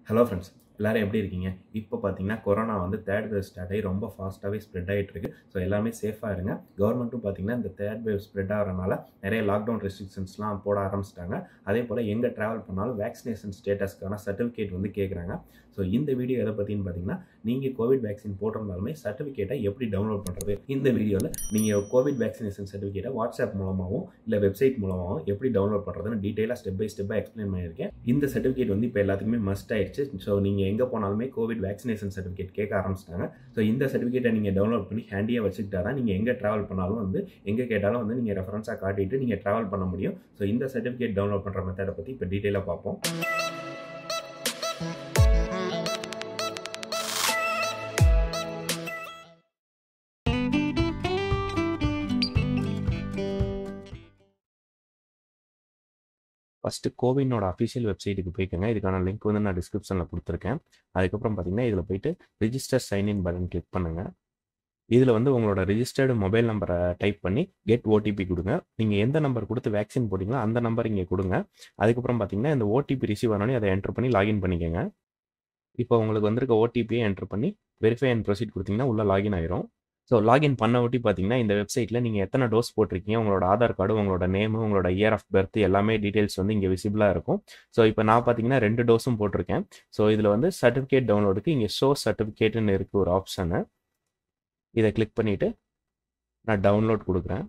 hello friends எல்லாரும் எப்படி இருக்கீங்க இப்போ பார்த்தீங்கன்னா கொரோனா வந்து தேர்ட் வேவ் ஸ்டார்ட் ஆகி ரொம்ப ஃபாஸ்ட்டாகவே ஸ்ப்ரெட் ஆகிட்டு இருக்கு ஸோ எல்லாமே சேஃபாக இருங்க கவர்மெண்ட்டும் பார்த்தீங்கன்னா இந்த தேர்ட் வேவ் ஸ்ப்ரெட் ஆகிறனால நிறைய லாக்டவுன் ரெஸ்ட்ரிக்ஷன்ஸ்லாம் போட ஆரம்பிச்சிட்டாங்க அதே போல் எங்கே ட்ராவல் பண்ணாலும் வேக்சினேஷன் ஸ்டேட்டஸ்க்கான சர்டிஃபிகேட் வந்து கேட்குறாங்க ஸோ இந்த வீடியோ எதை பற்றின்னு பார்த்தீங்கன்னா நீங்கள் கோவிட் வேக்சின் போட்டிருந்தாலுமே சர்டிஃபிகேட்டை எப்படி டவுன்லோட் பண்ணுறது இந்த வீடியோவில் நீங்கள் கோவிட் வேக்சினேஷன் சர்டிஃபிகேட்டை வாட்ஸ்அப் மூலமாகவும் இல்லை வெப்சைட் மூலமாகவும் எப்படி டவுன்லோட் பண்ணுறதுன்னு டீட்டெயிலாக ஸ்டெப் பை ஸ்டெப்பாக எக்ஸ்பிளைன் பண்ணியிருக்கேன் இந்த சர்டிஃபிகேட் வந்து இப்போ எல்லாத்துக்குமே மஸ்ட் ஆயிடுச்சு ஸோ நீங்கள் எங்கே போனாலுமே கோவிட் வேக்சினேஷன் சர்டிஃபிகேட் கேட்க ஆரம்பிச்சிட்டாங்க ஸோ இந்த சர்டிஃபிகேட்டை நீங்கள் டவுன்லோட் பண்ணி ஹேண்டியாக வச்சுக்கிட்டா தான் நீங்கள் எங்கே ட்ராவல் பண்ணாலும் வந்து எங்கே கேட்டாலும் வந்து நீங்கள் ரெஃபரன்ஸாக காட்டிட்டு நீங்கள் ட்ராவல் பண்ண முடியும் ஸோ இந்த சர்டிஃபிகேட் டவுன்லோட் பண்ணுற மெத்தடை பற்றி இப்போ டீட்டெயிலாக பார்ப்போம் ஃபஸ்ட்டு கோவினோட அஃபிஷியல் வெப்சைட்டுக்கு போய்க்கோங்க இதுக்கான லிங்க் வந்து நான் டிஸ்கிரிப்ஷனில் கொடுத்துருக்கேன் அதுக்கப்புறம் பார்த்தீங்கன்னா இதில் போயிட்டு ரிஜிஸ்டர் சைன்இன் பட்டன் கிளிக் பண்ணுங்கள் இதில் வந்து உங்களோட ரிஜிஸ்டர்டு மொபைல் நம்பரை டைப் பண்ணி கெட் ஓடிபி கொடுங்க நீங்கள் எந்த நம்பர் கொடுத்து வேக்சின் போட்டிங்களோ அந்த நம்பர் இங்கே கொடுங்க அதுக்கப்புறம் பார்த்தீங்கன்னா இந்த ஓடிபி ரிசீவ் ஆனோடனே அதை என்ட்ரு பண்ணி லாகின் பண்ணிக்கோங்க இப்போ உங்களுக்கு வந்திருக்க ஓடிபியை என்ட்ரு பண்ணி வெரிஃபை அண்ட் ப்ரொசீட் கொடுத்தீங்கன்னா உள்ளே லாகின் ஆயிரும் ஸோ லாகின் பண்ண ஒட்டி பார்த்தீங்கன்னா இந்த வெப்சைட்டில் நீங்கள் எத்தனை டோஸ் போட்டிருக்கீங்க உங்களோட ஆதார் கார்டு உங்களோட நேமு உங்களோட இயர் ஆஃப் பர்த் எல்லாமே டீட்டெயில்ஸ் வந்து இங்கே விசிபிளாக இருக்கும் ஸோ இப்போ நான் பார்த்தீங்கன்னா ரெண்டு டோஸும் போட்டிருக்கேன் ஸோ இதில் வந்து சர்டிஃபிகேட் டவுன்லோடுக்கு இங்கே ஷோ சர்டிஃபிகேட்டுன்னு இருக்குது ஒரு ஆப்ஷனு இதை கிளிக் பண்ணிவிட்டு நான் டவுன்லோட் கொடுக்குறேன்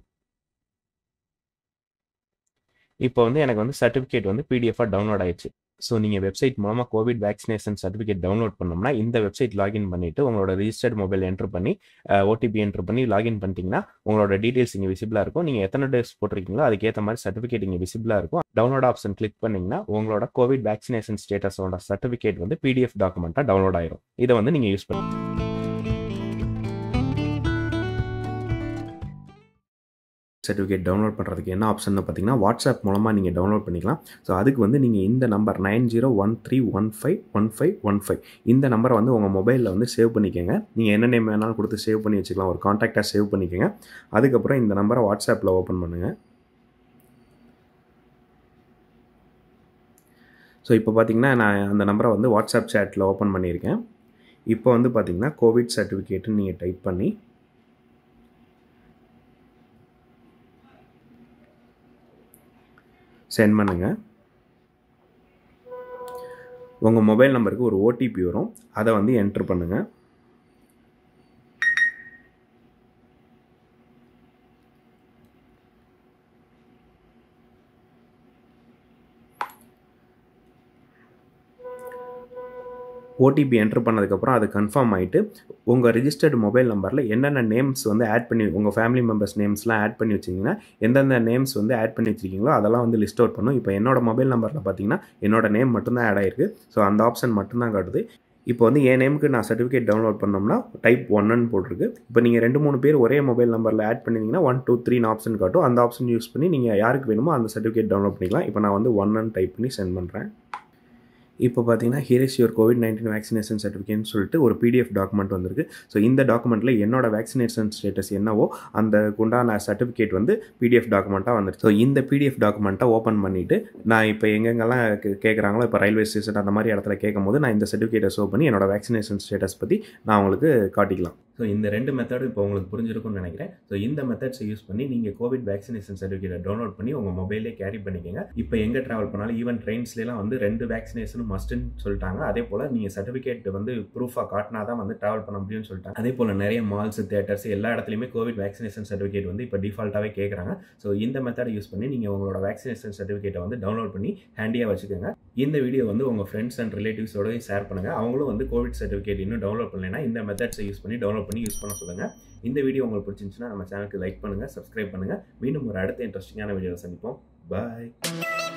இப்போ வந்து எனக்கு வந்து சர்டிஃபிகேட் வந்து பிடிஎஃபாக டவுன்லோட் ஆயிடுச்சு ஸோ நீங்கள் வெப்சைட் மூலமாக கோவிட் வேக்சினேஷன் சர்டிஃபிகேட் டவுன்லோட் பண்ணோம்னா இந்த வெப்சைட் லாகின் பண்ணிவிட்டு உங்களோட ரிஜிஸ்டர்ட் மொபைல் என்ட்ரு பண்ணி ஓடிபி என்ட்ரு பண்ணி லாகின் பண்ணிட்டீங்கன்னா உங்களோட டீட்டெயில்ஸ் இங்கே விசிபிளாக இருக்கும் நீங்கள் எத்தனை டேஸ் போட்டிருக்கீங்களோ அதுக்கேற்ற மாதிரி சர்டிஃபிகேட் இங்கே விசிபிளாக இருக்கும் டவுன்லோட் ஆப்ஷன் கிளிக் பண்ணிங்கன்னா உங்களோட கோவிட் வேக்சினேஷன் ஸ்டேட்டஸோட சர்டிஃபிகேட் வந்து பிடிஎஃப் டாக்குமெண்ட்டாக டவுன்லோட் ஆயிரும் இதை வந்து நீங்கள் யூஸ் பண்ணி சர்டிஃபிகேட் டவுன்லோட் பண்ணுறதுக்கு என்ன ஆப்ஷன் பார்த்தீங்கன்னா வாட்ஸ்அப் மூலமாக நீங்கள் டவுன்லோட் பண்ணிக்கலாம் ஸோ அதுக்கு வந்து நீங்கள் இந்த number nine zero one three one five one five one five இந்த நம்பரை வந்து உங்கள் மொபைலில் வந்து சேவ் பண்ணிக்கோங்க நீங்கள் என்ன நேம் வேணாலும் கொடுத்து சேவ் பண்ணி வச்சுக்கலாம் ஒரு காண்டாக்டாக சேவ் பண்ணிக்கோங்க அதுக்கப்புறம் இந்த நம்பரை வாட்ஸ்அப்பில் ஓப்பன் பண்ணுங்கள் ஸோ இப்போ பார்த்தீங்கன்னா நான் அந்த நம்பரை வந்து வாட்ஸ்அப் சேட்டில் ஓப்பன் பண்ணியிருக்கேன் இப்போ வந்து பார்த்தீங்கன்னா கோவிட் சர்டிஃபிகேட்டுன்னு நீங்கள் டைப் பண்ணி சென்ட் பண்ணுங்கள் உங்கள் மொபைல் நம்பருக்கு ஒரு ஓடிபி வரும் அதை வந்து என்ட்ரு பண்ணுங்கள் ஓடிபி என்ட்ரு பண்ணதுக்கப்புறம் அது கன்ஃபார்ம் ஆகிட்டு உங்கள் ரிஜிஸ்டர்டு மொபைல் நம்பரில் என்னென்ன நேம்ஸ் வந்து ஆட் பண்ணி உங்கள் ஃபேமிலி மெம்பர்ஸ் நேம்ஸ்லாம் ஆட் பண்ணி வச்சிங்கன்னா எந்தெந்த நேம்ஸ் வந்து ஆட் பண்ணி வச்சிருக்கீங்களோ அதெல்லாம் வந்து லிஸ்ட் அவுட் பண்ணும் இப்போ என்னோட மொபைல் நம்பரில் பார்த்தீங்கன்னா என்னோட நேம் மட்டும்தான் ஆட் ஆயிருக்கு ஸோ அந்த ஆப்ஷன் மட்டும்தான் காட்டுது இப்போ வந்து என் நேமுக்கு நான் சர்டிஃபிகேட் டவுன்லோட் பண்ணோம்னா டைப் ஒன்னு போட்டிருக்கு இப்போ நீங்கள் ரெண்டு மூணு பேர் ஒரே மொபைல் நம்பரில் ஆட் பண்ணிங்கன்னா ஒன் டூ த்ரீ ஆப்ஷன் காட்டும் அந்த ஆப்ஷன் யூஸ் பண்ணி நீங்கள் யாருக்கு வேணுமோ அந்த சர்டிஃபிகேட் டவுன்லோட் பண்ணிக்கலாம் இப்போ நான் வந்து ஒன்னு டைப் பண்ணி சென்ட் பண்ணுறேன் இப்போ பார்த்தீங்கன்னா here is your Covid nineteen vaccination சர்டிஃபிகேட்னு சொல்லிட்டு ஒரு பிடிஎஃப் டாக்குமெண்ட் வந்திருக்கு ஸோ இந்த டாக்குமெண்ட்டில் என்னோட வேக்சினேஷன் ஸ்டேட்டஸ் என்னவோ அந்த உண்டான சர்டிஃபிகேட் வந்து பிடிஎஃப் டாக்குமெண்ட்டாக வந்துருக்கு ஸோ இந்த பிடிஎஃப் டாக்குமெண்ட்டை ஓப்பன் பண்ணிவிட்டு நான் இப்போ எங்கெங்கெல்லாம் கேட்குறாங்களோ இப்போ ரயில்வே ஸ்டேஷன் அந்த மாதிரி இடத்துல கேட்கும் போது நான் இந்த சர்டிஃபிகேட்டை ஷோ பண்ணி என்னோட வேக்சினேஷன் ஸ்டேட்டஸ் பற்றி நான் உங்களுக்கு காட்டிக்கலாம் ஸோ இந்த ரெண்டு மெத்தடும் இப்போ உங்களுக்கு புரிஞ்சிருக்கும்னு நினைக்கிறேன் ஸோ இந்த மெத்தட்ஸை யூஸ் பண்ணி நீங்கள் கோவிட் வேக்சினேஷன் சர்டிஃபிகேட்டை டவுன்லோட் பண்ணி உங்கள் மொபைலே கேரி பண்ணிக்கோங்க இப்போ எங்கே ட்ராவல் பண்ணாலும் ஈவன் ட்ரெயின்ஸ்லாம் வந்து ரெண்டு வேக்சினேஷன் மஸ்ட்டுன்னு சொல்லிட்டாங்க அதே போல் நீங்கள் சர்டிஃபிகேட் வந்து ப்ரூஃபாக காட்டினா தான் வந்து ட்ராவல் பண்ண முடியும்னு சொல்லிட்டாங்க அதே போல் நிறைய மால்ஸ் தேட்டர்ஸ் எல்லா இடத்துலையுமே கோவிட் வேக்சினேஷன் சர்டிஃபிகேட் வந்து இப்போ டிஃபால்ட்டாகவே கேட்குறாங்க ஸோ இந்த மெத்தடை யூஸ் பண்ணி நீங்கள் உங்களோட வேக்சினேஷன் சர்டிஃபிகேட்டை வந்து டவுன்லோட் பண்ணி ஹேண்டியாக வச்சுக்கோங்க இந்த வீடியோ வந்து உங்கள் ஃப்ரெண்ட்ஸ் அண்ட் ரிலேட்டிவ்ஸோடய ஷேர் பண்ணுங்கள் அவங்களும் வந்து கோவிட் சர்டிஃபிகேட் இன்னும் டவுன்லோட் பண்ணலைன்னா இந்த மெத்தட்ஸை யூஸ் பண்ணி டவுன்லோட் பண்ணி யூஸ் பண்ண சொல்லுங்கள் இந்த வீடியோ உங்களுக்கு பிடிச்சிருந்துச்சுன்னா நம்ம சேனலுக்கு லைக் பண்ணுங்கள் சப்ஸ்கிரைப் பண்ணுங்கள் மீண்டும் ஒரு அடுத்த இன்ட்ரெஸ்டிங்கான வீடியோவை சந்திப்போம் பாய்